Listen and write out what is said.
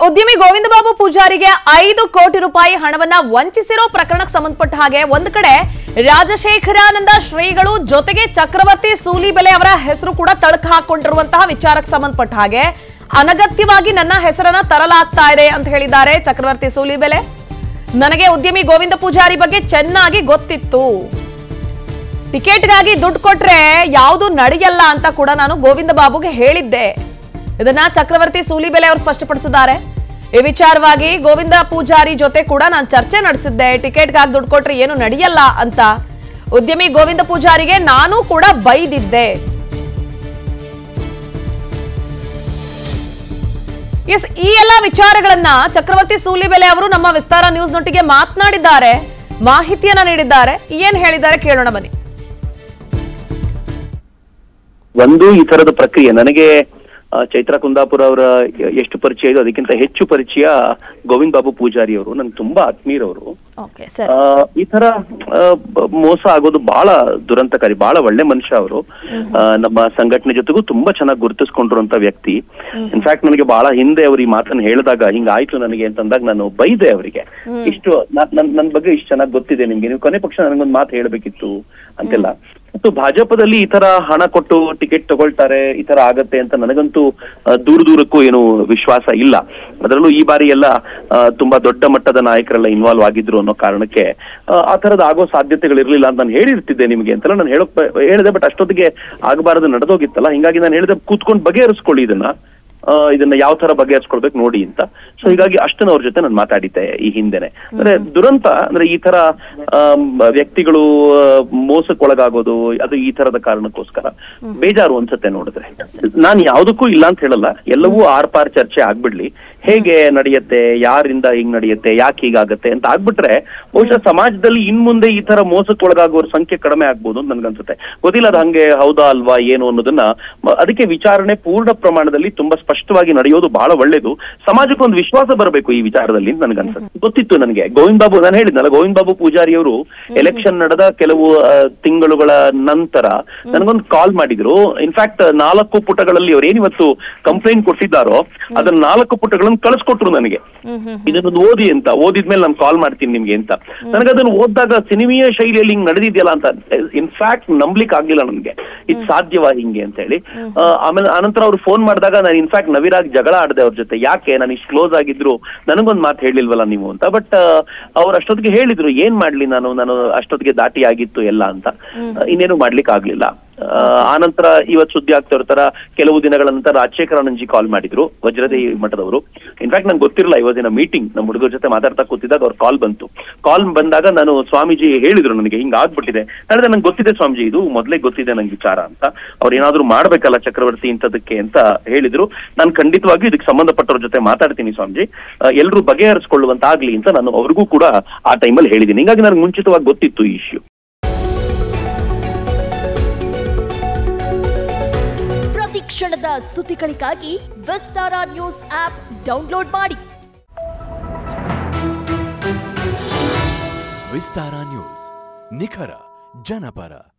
ಉದ್ಯಮಿ ಗೋವಿಂದ ಬಾಬು ಪೂಜಾರಿಗೆ ಐದು ಕೋಟಿ ರೂಪಾಯಿ ಹಣವನ್ನ ವಂಚಿಸಿರೋ ಪ್ರಕರಣಕ್ಕೆ ಸಂಬಂಧಪಟ್ಟ ಹಾಗೆ ಒಂದ್ ಕಡೆ ರಾಜಶೇಖರಾನಂದ ಶ್ರೀಗಳು ಜೊತೆಗೆ ಚಕ್ರವರ್ತಿ ಸೂಲಿಬೆಲೆ ಅವರ ಹೆಸರು ಕೂಡ ತಳಕು ಹಾಕೊಂಡಿರುವಂತಹ ವಿಚಾರಕ್ಕೆ ಸಂಬಂಧಪಟ್ಟ ಹಾಗೆ ಅನಗತ್ಯವಾಗಿ ನನ್ನ ಹೆಸರನ್ನ ತರಲಾಗ್ತಾ ಇದೆ ಅಂತ ಹೇಳಿದ್ದಾರೆ ಚಕ್ರವರ್ತಿ ಸೂಲಿಬೆಲೆ ನನಗೆ ಉದ್ಯಮಿ ಗೋವಿಂದ ಪೂಜಾರಿ ಬಗ್ಗೆ ಚೆನ್ನಾಗಿ ಗೊತ್ತಿತ್ತು ಟಿಕೆಟ್ಗಾಗಿ ದುಡ್ಡು ಕೊಟ್ರೆ ಯಾವುದು ನಡೆಯಲ್ಲ ಅಂತ ಕೂಡ ನಾನು ಗೋವಿಂದ ಬಾಬುಗೆ ಹೇಳಿದ್ದೆ ಇದನ್ನ ಚಕ್ರವರ್ತಿ ಸೂಲಿಬೆಲೆ ಅವರು ಸ್ಪಷ್ಟಪಡಿಸಿದ್ದಾರೆ ಈ ವಿಚಾರವಾಗಿ ಗೋವಿಂದ ಪೂಜಾರಿ ಜೊತೆ ಕೂಡ ನಾನು ಚರ್ಚೆ ನಡೆಸಿದ್ದೆ ಟಿಕೆಟ್ಗಾಗಿ ದುಡ್ಡು ಕೊಟ್ರೆ ಏನು ನಡೆಯಲ್ಲ ಅಂತ ಉದ್ಯಮಿ ಗೋವಿಂದ ಪೂಜಾರಿಗೆ ನಾನು ಕೂಡ ಬೈದಿದ್ದೆ ಎಸ್ ಈ ಎಲ್ಲ ವಿಚಾರಗಳನ್ನ ಚಕ್ರವರ್ತಿ ಸೂಲಿಬೆಲೆ ಅವರು ನಮ್ಮ ವಿಸ್ತಾರ ನ್ಯೂಸ್ ನೊಟ್ಟಿಗೆ ಮಾತನಾಡಿದ್ದಾರೆ ಮಾಹಿತಿಯನ್ನ ನೀಡಿದ್ದಾರೆ ಏನ್ ಹೇಳಿದ್ದಾರೆ ಕೇಳೋಣ ಬನ್ನಿ ಒಂದು ಈ ತರದ ಪ್ರಕ್ರಿಯೆ ನನಗೆ ಆ, ಚೈತ್ರ ಕುಂದಾಪುರ ಅವರ ಎಷ್ಟು ಪರಿಚಯ ಇದೆ ಅದಕ್ಕಿಂತ ಹೆಚ್ಚು ಪರಿಚಯ ಗೋವಿಂದ್ ಬಾಬು ಪೂಜಾರಿ ಅವರು ನನ್ಗೆ ತುಂಬಾ ಆತ್ಮೀಯರವರು ಓಕೆ ಸರ್ ಆ, ಈ ತರ ಆ, ಬ- ಮೋಸ ಆಗೋದು ಬಹಳ ದುರಂತಕಾರಿ ಬಹಳ ಒಳ್ಳೆ ಮನುಷ್ಯ ಅವರು ಆ, ನಮ್ಮ ಸಂಘಟನೆ ಜೊತೆಗೂ ತುಂಬಾ ಚೆನ್ನಾಗಿ ಗುರುತಿಸ್ಕೊಂಡಿರುವಂತ ವ್ಯಕ್ತಿ ಇನ್ಫ್ಯಾಕ್ಟ್ ನನಗೆ ಬಹಳ ಹಿಂದೆ ಅವ್ರು ಈ ಮಾತನ್ನ ಹೇಳಿದಾಗ ಹಿಂಗಾಯ್ತು ನನಗೆ ಅಂತಂದಾಗ ನಾನು ಬೈದೆ ಅವರಿಗೆ ಇಷ್ಟು ನನ್ ನನ್- ನನ್ ಬಗ್ಗೆ ಇಷ್ಟು ಚೆನ್ನಾಗಿ ಗೊತ್ತಿದೆ ನಿಮ್ಗೆ ನೀವು ಕೊನೆ ಪಕ್ಷ ನನಗೊಂದು ಮಾತು ಹೇಳ್ಬೇಕಿತ್ತು ಅಂತೆಲ್ಲ ಮತ್ತು ಭಾಜಪದಲ್ಲಿ ಈ ತರ ಹಣ ಕೊಟ್ಟು ಟಿಕೆಟ್ ತಗೊಳ್ತಾರೆ ಈ ತರ ಆಗತ್ತೆ ಅಂತ ನನಗಂತೂ ಆ, ದೂರ ದೂರಕ್ಕೂ ಏನು ವಿಶ್ವಾಸ ಇಲ್ಲ ಅದರಲ್ಲೂ ಈ ಬಾರಿ ಎಲ್ಲ ಆ, ತುಂಬಾ ದೊಡ್ಡ ಮಟ್ಟದ ನಾಯಕರೆಲ್ಲ ಇನ್ವಾಲ್ವ್ ಆಗಿದ್ರು ಅನ್ನೋ ಕಾರಣಕ್ಕೆ ಆ, ಆ ತರದ ಆಗೋ ಸಾಧ್ಯತೆಗಳಿರ್ಲಿಲ್ಲ ಅಂತ ನಾನು ಹೇಳಿರ್ತಿದ್ದೆ ನಿಮಗೆ ಅಂತೆಲ್ಲ ನಾನು ಹೇಳಕ್ ಬ- ಹೇಳಿದೆ ಬಟ್ ಅಷ್ಟೊತ್ತಿಗೆ ಆಗಬಾರದು ನಡೆದೋಗಿತ್ತಲ್ಲ ಹಿಂಗಾಗಿ ನಾನು ಹೇಳಿದೆ ಕೂತ್ಕೊಂಡು ಬಗೆಹರಿಸ್ಕೊಳ್ಳಿ ಇದನ್ನ ಆ, ಇದನ್ನ ಯಾವ ತರ ಬಗೆಹರಿಸ್ಕೊಳ್ಬೇಕು ನೋಡಿ ಅಂತ ಸೊ ಹೀಗಾಗಿ ಅಷ್ಟನ್ನ ಅವ್ರ ಜೊತೆ ನಾನು ಮಾತಾಡಿದ್ದೆ ಈ ಹಿಂದೆನೆ ಅಂದ್ರೆ ದುರಂತ ಅಂದ್ರೆ ಈ ತರ ಆಮ್, ವ್ಯಕ್ತಿಗಳು ಆ, ಮೋಸಕ್ಕೊಳಗಾಗೋದು ಅದು ಈ ತರದ ಕಾರಣಕ್ಕೋಸ್ಕರ ಬೇಜಾರು ಅನ್ಸುತ್ತೆ ನೋಡಿದ್ರೆ ನಾನು ಯಾವ್ದಕ್ಕೂ ಇಲ್ಲ ಅಂತ ಹೇಳಲ್ಲ ಎಲ್ಲವೂ ಆರ್ ಪಾರ್ ಚರ್ಚೆ ಆಗ್ಬಿಡ್ಲಿ ಹೇಗೆ ನಡೆಯುತ್ತೆ ಯಾರಿಂದ ಹಿಂಗ್ ನಡೆಯುತ್ತೆ ಯಾಕೆ ಹೀಗಾಗತ್ತೆ ಅಂತ ಆಗ್ಬಿಟ್ರೆ ಬಹುಶಃ ಸಮಾಜದಲ್ಲಿ ಇನ್ ಮುಂದೆ ಈ ತರ ಮೋಸಕ್ಕೊಳಗಾಗೋರ ಸಂಖ್ಯೆ ಕಡಿಮೆ ಆಗ್ಬೋದು ಅಂತ ನನ್ಗನ್ಸುತ್ತೆ ಗೊತ್ತಿಲ್ಲ ಅದು ಹಂಗೆ ಹೌದಾ ಅಲ್ವಾ ಏನು ಅನ್ನೋದನ್ನ ಮ- ಅದಕ್ಕೆ ವಿಚಾರಣೆ ಪೂರ್ಣ ಪ್ರಮಾಣದಲ್ಲಿ ತುಂಬಾ ಸ್ಪಷ್ಟವಾಗಿ ನಡೆಯೋದು ಬಹಳ ಒಳ್ಳೇದು ಸಮಾಜಕ್ಕೆ ಒಂದು ವಿಶ್ವಾಸ ಬರಬೇಕು ಈ ವಿಚಾರದಲ್ಲಿ ಅಂತ ನನ್ಗನ್ಸುತ್ತೆ ಗೊತ್ತಿತ್ತು ನನಗೆ ಗೋವಿಂದ್ ಬಾಬು ನಾನು ಹೇಳಿದ್ನಲ್ಲ ಗೋವಿಂದ್ ಬಾಬು ಪೂಜಾರಿ ಅವರು ಎಲೆಕ್ಷನ್ ನಡೆದ ಕೆಲವು ಆ, ತಿಂಗಳುಗಳ ನಂತರ ನನಗೊಂದು ಕಾಲ್ ಮಾಡಿದ್ರು ಇನ್ಫ್ಯಾಕ್ಟ್ ನಾಲ್ಕು ಪುಟಗಳಲ್ಲಿ ಅವ್ರು ಏನಿವತ್ತು ಕಂಪ್ಲೇಂಟ್ ಕೊಟ್ಟಿದ್ದಾರೋ ಅದನ್ನ ನಾಲ್ಕು ಪುಟಗಳನ್ನು ಕಳಿಸ್ಕೊಟ್ರು ನನಗೆ ಇದನ್ನೊಂದು ಓದಿ ಅಂತ ಓದಿದ್ಮೇಲೆ ನಾನು ಕಾಲ್ ಮಾಡ್ತೀನಿ ನಿಮ್ಗೆ ಅಂತ ನನಗೆ ಅದನ್ನು ಓದಿದಾಗ ಸಿನಿಮೀಯ ಶೈಲಿಯಲ್ಲಿ ಹಿಂಗ್ ನಡೆದಿದೆಯಲ್ಲ ಅಂತ ಇನ್ಫ್ಯಾಕ್ಟ್ ನಂಬ್ಲಿಕ್ ಆಗ್ಲಿಲ್ಲ ನನಗೆ ಇದು ಸಾಧ್ಯವಾ ಹಿಂಗೆ ಅಂತ ಹೇಳಿ ಆ, ಆಮೇಲೆ ಆನಂತರ ಅವ್ರು ಫೋನ್ ಮಾಡಿದಾಗ ನಾನು ಇನ್ಫ್ಯಾಕ್ಟ್ ನವಿರಾಗ್ ಜಗಳ ಆಡದೆ ಅವ್ರ ಜೊತೆ ಯಾಕೆ ನಾನು ಇಷ್ಟು ಕ್ಲೋಸ್ ಆಗಿದ್ರು ನನಗೊಂದು ಮಾತು ಹೇಳಿಲ್ವಲ್ಲ ನೀವು ಅಂತ ಬಟ್ ಅವ್ರು ಅಷ್ಟೊತ್ತಿಗೆ ಹೇಳಿದ್ರು ಏನ್ ಮಾಡ್ಲಿ ನಾನು ನಾನು ಅಷ್ಟೊತ್ತಿಗೆ ದಾಟಿ ಆಗಿತ್ತು ಎಲ್ಲ ಅಂತ ಆ, ಇನ್ನೇನು ಮಾಡ್ಲಿಕ್ಕೆ ಆಗ್ಲಿಲ್ಲ ಆ, ಆನಂತರ ಇವತ್ತು ಸುದ್ದಿ ಆಗ್ತಾ ಇರ್ತಾರ ಕೆಲವು ದಿನಗಳ ನಂತರ ರಾಜಶೇಖರ ಆನಂದ್ಜಿ ಕಾಲ್ ಮಾಡಿದ್ರು ವಜ್ರದೇವಿ ಮಠದವರು ಇನ್ಫ್ಯಾಕ್ಟ್ ನಂಗೆ ಗೊತ್ತಿರಲಿಲ್ಲ ಇವತ್ತಿನ ಮೀಟಿಂಗ್ ನಮ್ಮ ಹುಡುಗರ ಜೊತೆ ಮಾತಾಡ್ತಾ ಕೂತಿದ್ದಾಗ ಅವ್ರ ಕಾಲ್ ಬಂತು ಕಾಲ್ ಬಂದಾಗ ನಾನು ಸ್ವಾಮೀಜಿ ಹೇಳಿದ್ರು ನನಗೆ ಹಿಂಗ್ ಆಗ್ಬಿಟ್ಟಿದೆ ಹೇಳಿದ್ರೆ ನಂಗೆ ಗೊತ್ತಿದೆ ಸ್ವಾಮೀಜಿ ಇದು ಮೊದಲೇ ಗೊತ್ತಿದೆ ನಂಗೆ ವಿಚಾರ ಅಂತ ಅವ್ರು ಏನಾದ್ರು ಮಾಡ್ಬೇಕಲ್ಲ ಚಕ್ರವರ್ತಿ ಇಂಥದಕ್ಕೆ ಅಂತ ಹೇಳಿದ್ರು ನಾನು ಖಂಡಿತವಾಗಿಯೂ ಇದಕ್ಕೆ ಸಂಬಂಧಪಟ್ಟವ್ರ ಜೊತೆ ಮಾತಾಡ್ತೀನಿ ಸ್ವಾಮೀಜಿ ಎಲ್ಲರೂ ಬಗೆಹರಿಸ್ಕೊಳ್ಳುವಂತ ಆಗ್ಲಿ ಅಂತ ನಾನು ಅವ್ರಿಗೂ ಕೂಡ ಆ ಟೈಮಲ್ಲಿ ಹೇಳಿದ್ದೀನಿ ಹಿಂಗಾಗಿ ನನಗೆ ಮುಂಚಿತವಾಗಿ ಗೊತ್ತಿತ್ತು ಈ ಇಶ್ಯೂ ಪ್ರತಿ ಕ್ಷಣದ ಸುದ್ದಿಗಳಿಗಾಗಿ ವಿಸ್ತಾರ ನ್ಯೂಸ್ ಆಪ್ ಡೌನ್ಲೋಡ್ ಮಾಡಿ ವಿಸ್ತಾರ ನ್ಯೂಸ್ ನಿಖರ ಜನಪರ